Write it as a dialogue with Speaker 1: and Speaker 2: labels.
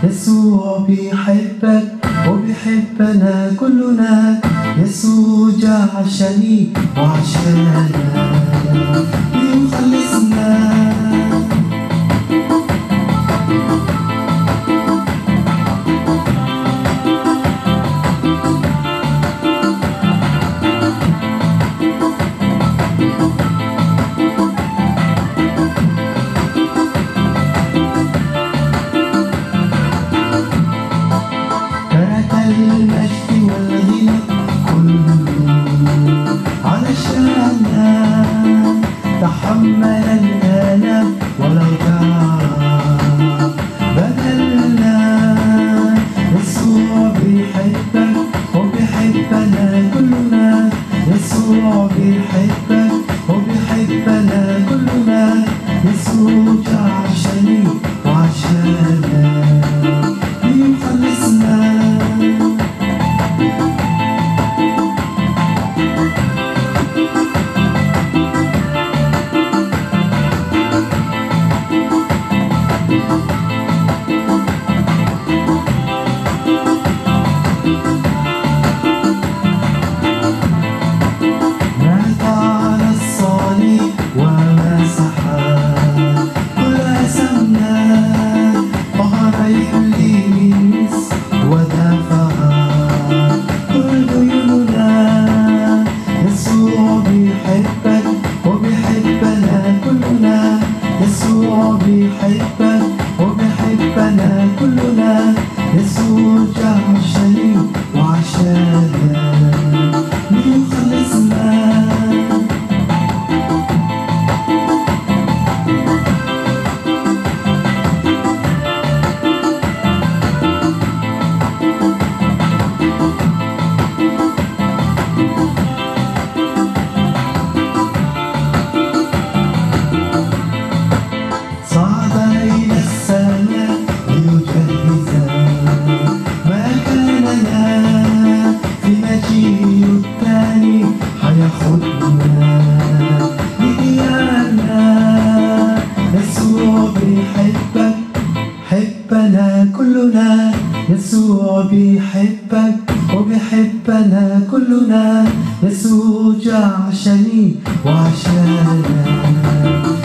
Speaker 1: يسوع بيحبك وبيحبنا كلنا يسوع جاء عشاني وعشاننا ليخلصنا ترك المجد والغنى كله علشاننا تحمل الآلام والأوجاع بدلنا يسوع بيحبك وبيحبنا كلنا يسوع بيحبك وبيحبنا كلنا يسوع جاء عشاني وعشانا ليخلصنا مات على الصليب ومسح كل أثمنا ظهر الإبليس ودفع كل ديوننا يسوع بيحبك وبيحبنا كلنا يسوع بيحبك وبيحبنا كلنا يسوع جاء عشاني وعشانا ليخلصنا صعد إلى السماء ليجهز مكاننا في مجيء الثاني حياخدنا لديارنا يسوع بيحبك حبنا كلنا يسوع بيحبك وبيحبنا كلنا يسوع جاء عشاني وعشانا